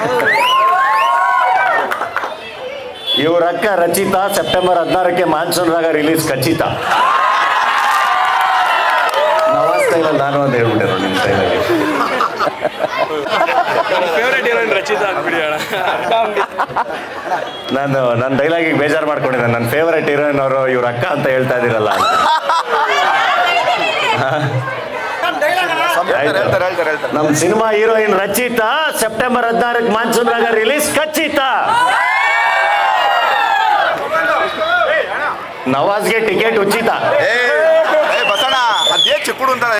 ಇವ್ರ ಅಕ್ಕ ರಚಿತಾ ಸೆಪ್ಟೆಂಬರ್ ಹದಿನಾರಕ್ಕೆ ಮಾನ್ಸೂನ್ ರಾಗ ರಿಲೀಸ್ ಖಚಿತ ನವ ಸ್ಟೈಲಲ್ಲಿ ನಾನು ಅಂತ ಹೇಳ್ಬಿಟ್ಟೆ ನೋಡಿ ನಿಮ್ಮ ಸ್ಟೈಲಲ್ಲಿ ಫೇವ್ರೆಟ್ ಹೀರೋಯಿನ್ ರಚಿತಾ ಅಂದ್ಬಿಡಿ ಅಣ್ಣ ನಾನು ನನ್ನ ಡೈಲಾಗಿಗೆ ಬೇಜಾರು ಮಾಡ್ಕೊಂಡಿದ್ದೆ ನನ್ನ ಫೇವರೆಟ್ ಹೀರೋಯಿನ್ ಅವರು ಇವ್ರ ಅಕ್ಕ ಅಂತ ಹೇಳ್ತಾ ಇದ್ದೀರಲ್ಲ ಅಂತ. ಹೇಳ್ತಾರೆ ಹೇಳ್ತಾರೆ ಹೇಳ್ತಾರೆ ಹೇಳ್ತಾರೆ ನಮ್ಮ ಸಿನಿಮಾ ಹೀರೋಯಿನ್ ರಚಿತಾ ಸೆಪ್ಟೆಂಬರ್ ಹದಿನಾರಕ್ಕೆ ಮಾನ್ಸೂನ್ ರಾಗ ರಿಲೀಸ್ ಖಚಿತ ನವಾಜ್ಗೆ ಟಿಕೆಟ್ ಉಚಿತ ಏ ಏ ಬಸಣ್ಣ ಅದೇ ಚಿಕ್ಕುಡು ಅಂತಾರೆ